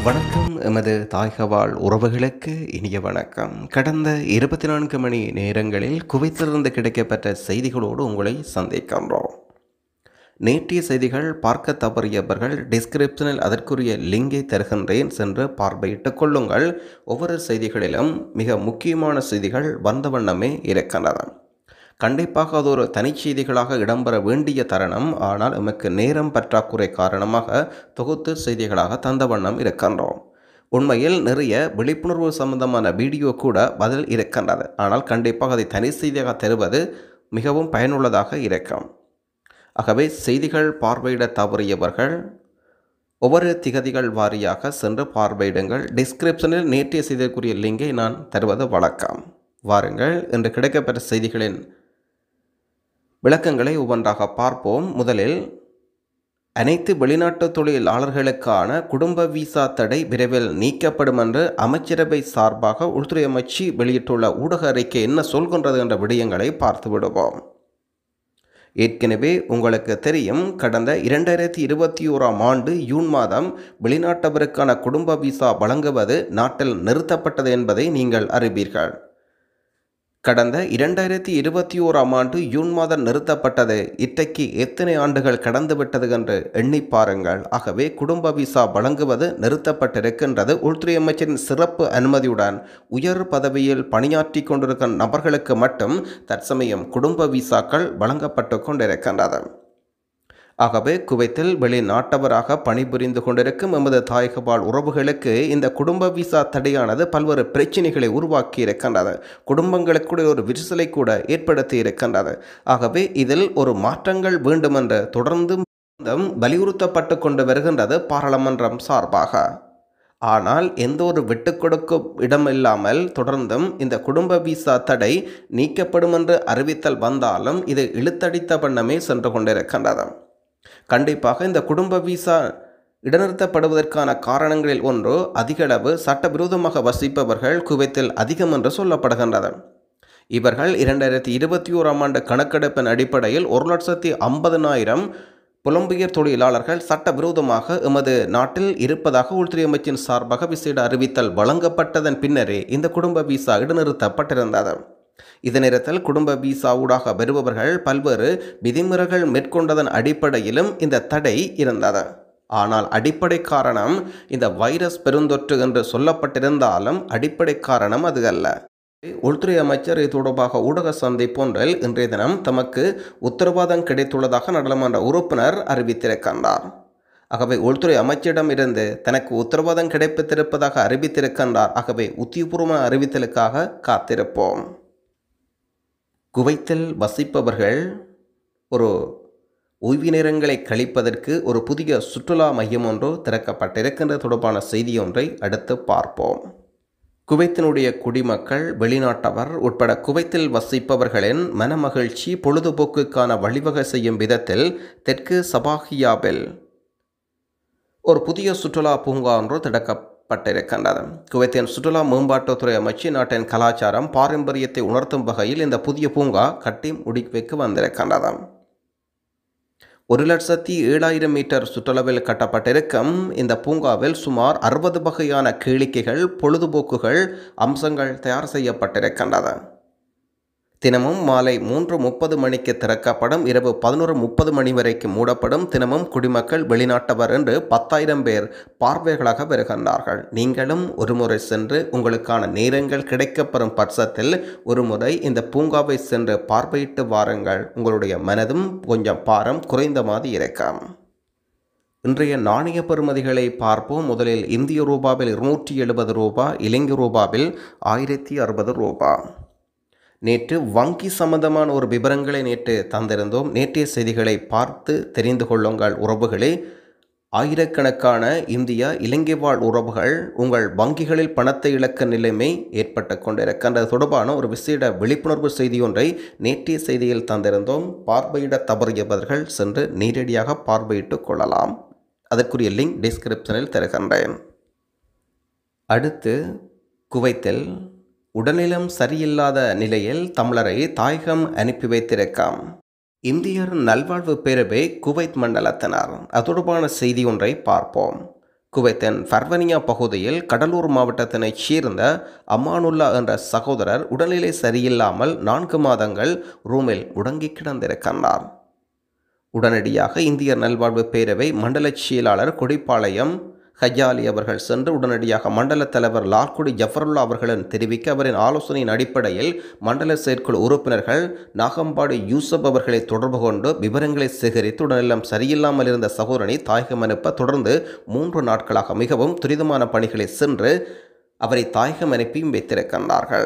வணக்கம் எமது தாய்கவாழ் உறவுகளுக்கு இனிய வணக்கம் கடந்த இருபத்தி நான்கு மணி நேரங்களில் குவைத்திலிருந்து கிடைக்கப்பெற்ற செய்திகளோடு உங்களை சந்திக்கின்றோம் நேற்றைய செய்திகள் பார்க்க தவறியவர்கள் டிஸ்கிரிப்ஷனில் அதற்குரிய லிங்கை தருகின்றேன் சென்று பார்வையிட்டுக் கொள்ளுங்கள் ஒவ்வொரு செய்திகளிலும் மிக முக்கியமான செய்திகள் வந்த வண்ணமே இருக்கின்றன கண்டிப்பாக அது ஒரு தனிச்செய்திகளாக இடம்பெற வேண்டிய தருணம் ஆனால் எமக்கு நேரம் பற்றாக்குறை காரணமாக தொகுத்து செய்திகளாக தந்த வண்ணம் இருக்கின்றோம் உண்மையில் நிறைய விழிப்புணர்வு சம்பந்தமான வீடியோ கூட பதில் இருக்கின்றது ஆனால் கண்டிப்பாக அதை தனி செய்தியாக தருவது மிகவும் பயனுள்ளதாக இருக்கும் ஆகவே செய்திகள் பார்வையிட தவறியவர்கள் ஒவ்வொரு திகதிகள் வாரியாக சென்று பார்வையிடுங்கள் டிஸ்கிரிப்ஷனில் நேற்றைய செய்திக்குரிய லிங்கை நான் தருவது வழக்கம் வாருங்கள் இன்று கிடைக்கப்பெற்ற செய்திகளின் விளக்கங்களை ஒவ்வொன்றாக பார்ப்போம் முதலில் அனைத்து வெளிநாட்டு தொழிலாளர்களுக்கான குடும்ப விசா தடை விரைவில் நீக்கப்படும் என்று அமைச்சரவை சார்பாக உள்துறை அமைச்சு வெளியிட்டுள்ள ஊடக அறிக்கை என்ன சொல்கின்றது என்ற விடயங்களை பார்த்து விடுவோம் ஏற்கனவே உங்களுக்கு தெரியும் கடந்த இரண்டாயிரத்தி இருபத்தி ஓராம் ஆண்டு ஜூன் மாதம் வெளிநாட்டவருக்கான குடும்ப விசா வழங்குவது நாட்டில் நிறுத்தப்பட்டது என்பதை நீங்கள் அறிவீர்கள் கடந்த இரண்டாயிரத்தி இருபத்தி ஓராம் ஆண்டு ஜூன் மாதம் நிறுத்தப்பட்டது இன்றைக்கு எத்தனை ஆண்டுகள் கடந்துவிட்டது என்று எண்ணி பாருங்கள் ஆகவே குடும்ப விசா வழங்குவது நிறுத்தப்பட்டிருக்கின்றது உள்துறை அமைச்சரின் சிறப்பு அனுமதியுடன் உயர் பதவியில் பணியாற்றி கொண்டிருக்கும் நபர்களுக்கு மட்டும் தற்சமயம் குடும்ப விசாக்கள் வழங்கப்பட்டு கொண்டிருக்கின்றது ஆகவே குவைத்தில் வெளிநாட்டவராக பணிபுரிந்து கொண்டிருக்கும் எமது தாயகவாழ் உறவுகளுக்கு இந்த குடும்ப விசா தடையானது பல்வேறு பிரச்சனைகளை உருவாக்கி இருக்கின்றது குடும்பங்களுக்குடைய ஒரு விரிசலை கூட ஏற்படுத்தி இருக்கின்றது ஆகவே இதில் ஒரு மாற்றங்கள் வேண்டுமென்று தொடர்ந்து வலியுறுத்தப்பட்டு கொண்டு வருகின்றது பாராளுமன்றம் சார்பாக ஆனால் எந்த ஒரு விட்டுக் கொடுக்கும் இடமில்லாமல் தொடர்ந்தும் இந்த குடும்ப விசா தடை நீக்கப்படும் என்று அறிவித்தல் வந்தாலும் இது இழுத்தடித்த வண்ணமே சென்று கொண்டிருக்கின்றது கண்டிப்பாக இந்த குடும்ப விசா இடைநிறுத்தப்படுவதற்கான காரணங்களில் ஒன்று அதிகளவு சட்டவிரோதமாக வசிப்பவர்கள் குவைத்தில் அதிகம் என்று சொல்லப்படுகின்றது இவர்கள் இரண்டாயிரத்தி இருபத்தி ஓராம் ஆண்டு கணக்கெடுப்பின் அடிப்படையில் ஒரு லட்சத்தி ஐம்பதனாயிரம் புலம்பெயர் தொழிலாளர்கள் சட்டவிரோதமாக எமது நாட்டில் இருப்பதாக உள்துறை அமைச்சின் சார்பாக விசேட அறிவித்தல் வழங்கப்பட்டதன் பின்னரே இந்த குடும்ப விசா இடைநிறுத்தப்பட்டிருந்தது இதே நேரத்தில் குடும்ப விசா ஊடாக வருபவர்கள் பல்வேறு விதிமுறைகள் மேற்கொண்டதன் அடிப்படையிலும் இந்த தடை இருந்தது ஆனால் அடிப்படை காரணம் இந்த வைரஸ் பெருந்தொற்று என்று சொல்லப்பட்டிருந்தாலும் அடிப்படை காரணம் அது அல்ல உள்துறை அமைச்சர் இது தொடர்பாக ஊடக சந்திப்பொன்றில் இன்றைய தினம் தமக்கு உத்தரவாதம் கிடைத்துள்ளதாக நாடாளுமன்ற உறுப்பினர் அறிவித்திருக்கின்றார் ஆகவே உள்துறை அமைச்சரிடம் இருந்து தனக்கு உத்தரவாதம் கிடைப்பித்திருப்பதாக அறிவித்திருக்கின்றார் ஆகவே உத்தியபூர்வ அறிவித்தலுக்காக காத்திருப்போம் குவைத்தில் வசிப்பவர்கள் ஒரு ஓய்வு நேரங்களை கழிப்பதற்கு ஒரு புதிய சுற்றுலா மையம் ஒன்று திறக்கப்பட்டிருக்கின்ற தொடர்பான செய்தி ஒன்றை அடுத்து பார்ப்போம் குவைத்தினுடைய குடிமக்கள் வெளிநாட்டவர் உட்பட குவைத்தில் வசிப்பவர்களின் மனமகிழ்ச்சி பொழுதுபோக்குக்கான வழிவகை செய்யும் விதத்தில் தெற்கு சபாஹியாவில் ஒரு புதிய சுற்றுலா பூங்கா ஒன்று திறக்கப்பட்டிருக்கின்றது குவைத்தின் சுற்றுலா மேம்பாட்டுத்துறை அமைச்சு நாட்டின் கலாச்சாரம் பாரம்பரியத்தை உணர்த்தும் வகையில் இந்த புதிய பூங்கா கட்டி முடிவுக்கு வந்திருக்கின்றது ஒரு லட்சத்தி ஏழாயிரம் மீட்டர் சுற்றளவில் கட்டப்பட்டிருக்கும் இந்த பூங்காவில் சுமார் அறுபது வகையான கேளிக்கைகள் பொழுதுபோக்குகள் அம்சங்கள் தயார் செய்யப்பட்டிருக்கின்றது தினமும் மாலை மூன்று முப்பது மணிக்கு திறக்கப்படும் இரவு பதினோரு முப்பது மணி வரைக்கு மூடப்படும் தினமும் குடிமக்கள் வெளிநாட்டவர் என்று பத்தாயிரம் பேர் பார்வைகளாக வருகின்றார்கள் நீங்களும் ஒருமுறை சென்று உங்களுக்கான நேரங்கள் கிடைக்கப்பெறும் பட்சத்தில் ஒருமுறை இந்த பூங்காவை சென்று பார்வையிட்டு வாருங்கள் உங்களுடைய மனதும் கொஞ்சம் பாரம் குறைந்த மாதிரி இருக்கும் இன்றைய நாணய பெறுமதிகளை பார்ப்போம் முதலில் இந்திய ரூபாவில் இருநூற்றி எழுபது ரூபா இலங்கை ரூபாவில் ஆயிரத்தி அறுபது ரூபா நேற்று வங்கி சம்பந்தமான ஒரு விவரங்களை நேற்று தந்திருந்தோம் நேற்றைய செய்திகளை பார்த்து தெரிந்து கொள்ளுங்கள் உறவுகளே ஆயிரக்கணக்கான இந்தியா இலங்கை வாழ் உறவுகள் உங்கள் வங்கிகளில் பணத்தை இழக்க நிலைமை ஏற்பட்டு கொண்டிருக்கின்றது தொடர்பான ஒரு விசேட விழிப்புணர்வு செய்தி ஒன்றை நேற்றைய செய்தியில் தந்திருந்தோம் பார்வையிட தவறியவர்கள் சென்று நேரடியாக பார்வையிட்டுக் கொள்ளலாம் அதற்குரிய லிங்க் டிஸ்கிரிப்ஷனில் தருகின்றேன் அடுத்து குவைத்தில் உடல்நிலம் சரியில்லாத நிலையில் தமிழரை தாயகம் அனுப்பி வைத்திருக்காம் இந்தியர் நல்வாழ்வு பேரவை குவைத் மண்டலத்தினர் அது தொடர்பான செய்தி ஒன்றை பார்ப்போம் குவைத்தின் ஃபர்வனியா பகுதியில் கடலூர் மாவட்டத்தினைச் சேர்ந்த அமானுல்லா என்ற சகோதரர் உடல்நிலை சரியில்லாமல் நான்கு மாதங்கள் ரூமில் முடங்கி கிடந்திருக்கின்றார் உடனடியாக இந்திய நல்வாழ்வு பேரவை மண்டல செயலாளர் கொடிப்பாளையம் ஹஜாலி அவர்கள் சென்று உடனடியாக மண்டல தலைவர் லால்குடி ஜஃபருல்லா அவர்களின் தெரிவிக்க அவரின் ஆலோசனையின் அடிப்படையில் மண்டல செயற்குழு உறுப்பினர்கள் நாகம்பாடு யூசப் அவர்களை தொடர்பு கொண்டு விவரங்களை சேகரித்து உடனெல்லாம் சரியில்லாமல் இருந்த சகோதரனை தாயகம் அனுப்ப தொடர்ந்து மூன்று நாட்களாக மிகவும் துரிதமான பணிகளை சென்று அவரை தாயகம் அனுப்பியும் வைத்திருக்கின்றார்கள்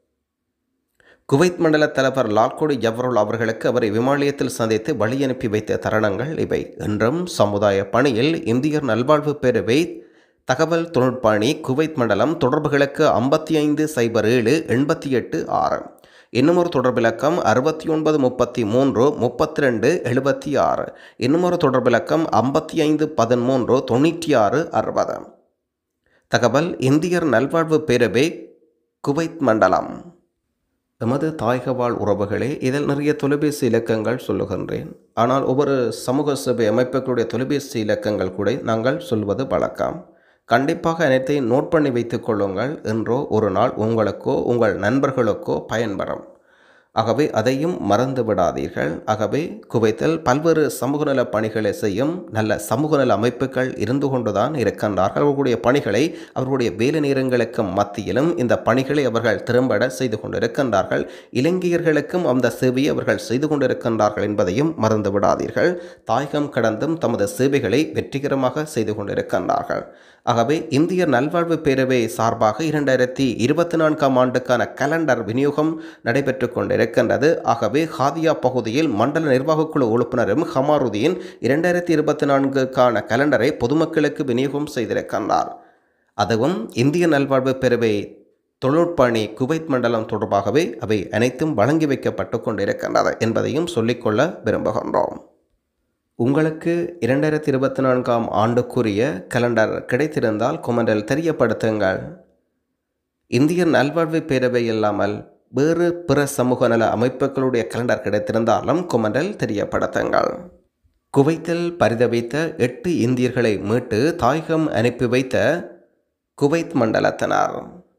குவைத் மண்டல தலைவர் லால்கோடி ஜவருல் அவர்களுக்கு அவரை விமானியத்தில் சந்தித்து வழி அனுப்பி வைத்த தருணங்கள் இவை என்றும் சமுதாய பணியில் இந்தியர் நல்வாழ்வு பேரவை தகவல் தொழில்நுட்பாணி குவைத் மண்டலம் தொடர்புகளுக்கு ஐம்பத்தி ஐந்து சைபர் ஏழு எண்பத்தி எட்டு ஆறு இன்னுமொரு தொடர்பிலக்கம் அறுபத்தி ஒன்பது முப்பத்தி மூன்று முப்பத்தி ரெண்டு எழுபத்தி ஆறு இன்னுமொரு தொடர்பிலக்கம் ஐம்பத்தி ஐந்து பதிமூன்று தொண்ணூற்றி ஆறு அறுபது தகவல் இந்தியர் நல்வாழ்வு பேரவை குவைத் மண்டலம் எமது தாயகவாழ் உறவுகளே இதில் நிறைய தொலைபேசி இலக்கங்கள் சொல்லுகின்றேன் ஆனால் ஒவ்வொரு சமூக சேவை அமைப்புகளுடைய தொலைபேசி இலக்கங்கள் கூட நாங்கள் சொல்வது வழக்கம் கண்டிப்பாக அனைத்தையும் நோட் பண்ணி வைத்துக் கொள்ளுங்கள் என்றோ ஒரு நாள் உங்களுக்கோ உங்கள் நண்பர்களுக்கோ பயன்பெறும் ஆகவே அதையும் மறந்து விடாதீர்கள் ஆகவே குவைத்தில் பல்வேறு சமூக நல பணிகளை செய்யும் நல்ல சமூக நல அமைப்புகள் இருந்து கொண்டுதான் இருக்கின்றார்கள் அவர்களுடைய பணிகளை அவர்களுடைய வேலை நேரங்களுக்கு மத்தியிலும் இந்த பணிகளை அவர்கள் திறம்பட செய்து கொண்டிருக்கின்றார்கள் இலங்கையர்களுக்கும் அந்த சேவையை அவர்கள் செய்து கொண்டிருக்கின்றார்கள் என்பதையும் மறந்து விடாதீர்கள் தாயகம் கடந்தும் தமது சேவைகளை வெற்றிகரமாக செய்து கொண்டிருக்கின்றார்கள் ஆகவே இந்திய நல்வாழ்வு பேரவை சார்பாக இரண்டாயிரத்தி இருபத்தி நான்காம் ஆண்டுக்கான கலண்டர் விநியோகம் நடைபெற்று கொண்டிருக்கின்றது ஆகவே ஹாதியா பகுதியில் மண்டல நிர்வாகக்குழு உறுப்பினரும் ஹமாருதீன் இரண்டாயிரத்தி இருபத்தி நான்குக்கான கலண்டரை பொதுமக்களுக்கு விநியோகம் செய்திருக்கின்றார் அதுவும் இந்திய நல்வாழ்வு பேரவை தொழில்நுட்பாணி குவைத் மண்டலம் தொடர்பாகவே அவை அனைத்தும் வழங்கி வைக்கப்பட்டு கொண்டிருக்கின்றது என்பதையும் சொல்லிக்கொள்ள விரும்புகின்றோம் உங்களுக்கு இரண்டாயிரத்தி இருபத்தி நான்காம் ஆண்டுக்குரிய கலண்டர் கிடைத்திருந்தால் கொமெண்டில் தெரியப்படுத்துங்கள் இந்திய நல்வாழ்வு பேரவை இல்லாமல் வேறு பிற சமூக நல அமைப்புகளுடைய கலண்டர் கிடைத்திருந்தாலும் கொமெண்டில் தெரியப்படுத்துங்கள் குவைத்தில் பரிதவித்த எட்டு இந்தியர்களை மீட்டு தாயகம் அனுப்பி வைத்த குவைத் மண்டலத்தினர்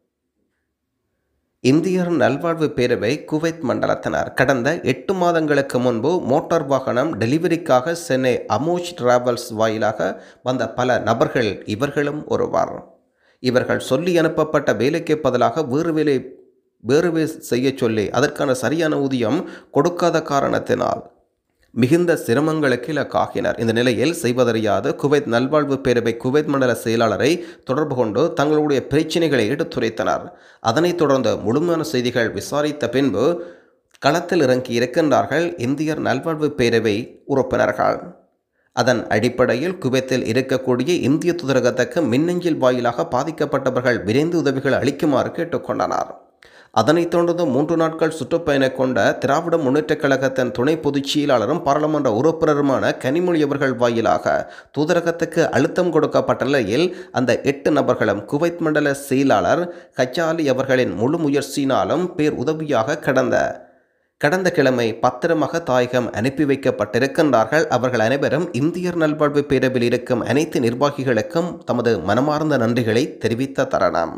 இந்தியர் நல்வாழ்வு பேரவை குவைத் மண்டலத்தினர் கடந்த எட்டு மாதங்களுக்கு முன்பு மோட்டார் வாகனம் டெலிவரிக்காக சென்னை அமோஷ் டிராவல்ஸ் வாயிலாக வந்த பல நபர்கள் இவர்களும் ஒருவர் இவர்கள் சொல்லி அனுப்பப்பட்ட வேலைக்கு பதிலாக வேறு வேலை வேறு வே- செய்யச் சொல்லி அதற்கான சரியான ஊதியம் கொடுக்காத காரணத்தினால் மிகுந்த சிரமங்களுக்கு இலக்காகினர் இந்த நிலையில் செய்வதறியாது குவைத் நல்வாழ்வு பேரவை குவைத் மண்டல செயலாளரை தொடர்பு கொண்டு தங்களுடைய பிரச்சினைகளை எடுத்துரைத்தனர் அதனைத் தொடர்ந்து முழுமையான செய்திகள் விசாரித்த பின்பு களத்தில் இறங்கி இருக்கின்றார்கள் இந்தியர் நல்வாழ்வு பேரவை உறுப்பினர்கள் அதன் அடிப்படையில் குவைத்தில் இருக்கக்கூடிய இந்திய தூதரகத்துக்கு மின்னஞ்சல் வாயிலாக பாதிக்கப்பட்டவர்கள் விரைந்து உதவிகள் அளிக்குமாறு கேட்டுக்கொண்டனர் அதனைத் தொடர்ந்து மூன்று நாட்கள் சுற்றுப்பயணம் கொண்ட திராவிட முன்னேற்றக் கழகத்தின் துணை பொதுச் செயலாளரும் பாராளுமன்ற உறுப்பினருமான கனிமொழி அவர்கள் வாயிலாக தூதரகத்துக்கு அழுத்தம் கொடுக்கப்பட்ட நிலையில் அந்த எட்டு நபர்களும் குவைத் மண்டல செயலாளர் ஹஜாலி அவர்களின் முழு முயற்சியினாலும் பேர் உதவியாக கடந்த கடந்த கிழமை பத்திரமாக தாயகம் அனுப்பி வைக்கப்பட்டிருக்கின்றார்கள் அவர்கள் அனைவரும் இந்தியர் நல்வாழ்வு பேரவையில் இருக்கும் அனைத்து நிர்வாகிகளுக்கும் தமது மனமார்ந்த நன்றிகளை தெரிவித்த தருணம்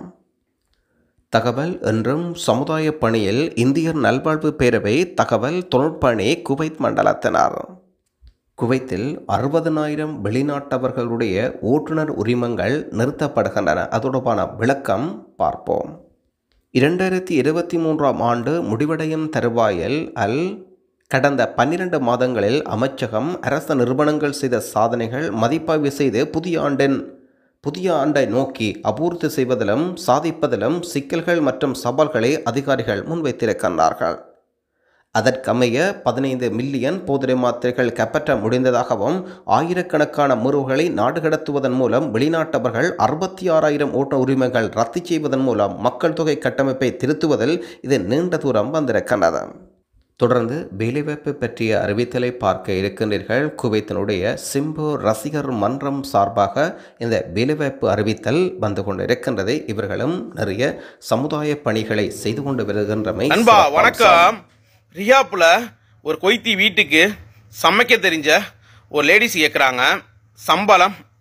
தகவல் என்றும் சமுதாய பணியில் இந்தியர் நல்வாழ்வு பேரவை தகவல் தொழில்பணி குவைத் மண்டலத்தினர் குவைத்தில் அறுபதனாயிரம் வெளிநாட்டவர்களுடைய ஓட்டுநர் உரிமங்கள் நிறுத்தப்படுகின்றன அது தொடர்பான விளக்கம் பார்ப்போம் இரண்டாயிரத்தி இருபத்தி மூன்றாம் ஆண்டு முடிவடையும் தருவாயில் அல் கடந்த பன்னிரண்டு மாதங்களில் அமைச்சகம் அரச நிறுவனங்கள் செய்த சாதனைகள் மதிப்பாய்வு செய்து புதிய ஆண்டின் புதிய ஆண்டை நோக்கி அபூர்த்தி செய்வதிலும் சாதிப்பதிலும் சிக்கல்கள் மற்றும் சவால்களை அதிகாரிகள் முன்வைத்திருக்கின்றார்கள் அதற்கமைய பதினைந்து மில்லியன் போதிரை மாத்திரைகள் கைப்பற்ற முடிந்ததாகவும் ஆயிரக்கணக்கான முறிவுகளை நாடு கடத்துவதன் மூலம் வெளிநாட்டவர்கள் அறுபத்தி ஆறாயிரம் ஓட்ட உரிமைகள் ரத்து செய்வதன் மூலம் மக்கள் தொகை கட்டமைப்பை திருத்துவதில் இது நீண்ட தூரம் வந்திருக்கின்றது தொடர்ந்து வேலைவாய்ப்பு பற்றிய அறிவித்தலை பார்க்க இருக்கின்றீர்கள் குவைத்தினுடைய சிம்பு ரசிகர் மன்றம் சார்பாக இந்த வேலைவாய்ப்பு அறிவித்தல் வந்து கொண்டிருக்கின்றது இவர்களும் நிறைய சமுதாய பணிகளை செய்து கொண்டு வருகின்றமை நண்பா சிறப்பம்சம். வணக்கம் ரியாப்புல ஒரு கொய்த்தி வீட்டுக்கு சமைக்க தெரிஞ்ச ஒரு லேடிஸ் கேட்குறாங்க சம்பளம்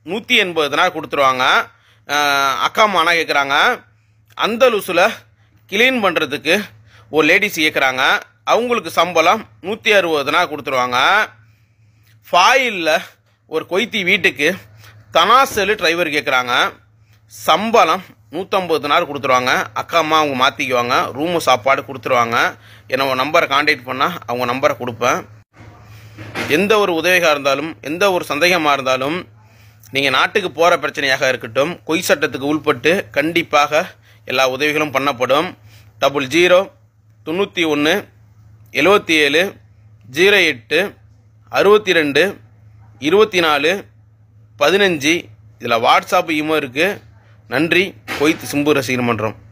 நூற்றி எண்பது தினார் கொடுத்துருவாங்க அஹ், அக்கா அம்மா கேட்குறாங்க அந்தலுசில் கிளீன் பண்ணுறதுக்கு ஒரு லேடிஸ் கேட்குறாங்க அவங்களுக்கு சம்பளம் நூற்றி அறுபது தினார் கொடுத்துருவாங்க ஃபாயிலில் ஒரு கொய்த்தி வீட்டுக்கு தனாசலு டிரைவர் கேட்குறாங்க சம்பளம் நூற்றம்பது நாள் கொடுத்துருவாங்க அக்கா அம்மா அவங்க மாற்றிக்குவாங்க ரூமு சாப்பாடு கொடுத்துருவாங்க என்னோட நம்பரை காண்டாக்ட் பண்ணால் அவங்க நம்பரை கொடுப்பேன் எந்த ஒரு உதவியாக இருந்தாலும் எந்த ஒரு சந்தேகமாக இருந்தாலும் நீங்கள் நாட்டுக்கு போகிற பிரச்சனையாக இருக்கட்டும் பொய் சட்டத்துக்கு உள்பட்டு கண்டிப்பாக எல்லா உதவிகளும் பண்ணப்படும் டபுள் ஜீரோ தொண்ணூற்றி ஒன்று எழுபத்தி ஏழு ஜீரோ எட்டு அறுபத்தி ரெண்டு இருபத்தி நாலு பதினஞ்சு இதில் வாட்ஸ்அப் இமோ இருக்குது நன்றி கொய்த் சிம்பு ரசிகர் மன்றம்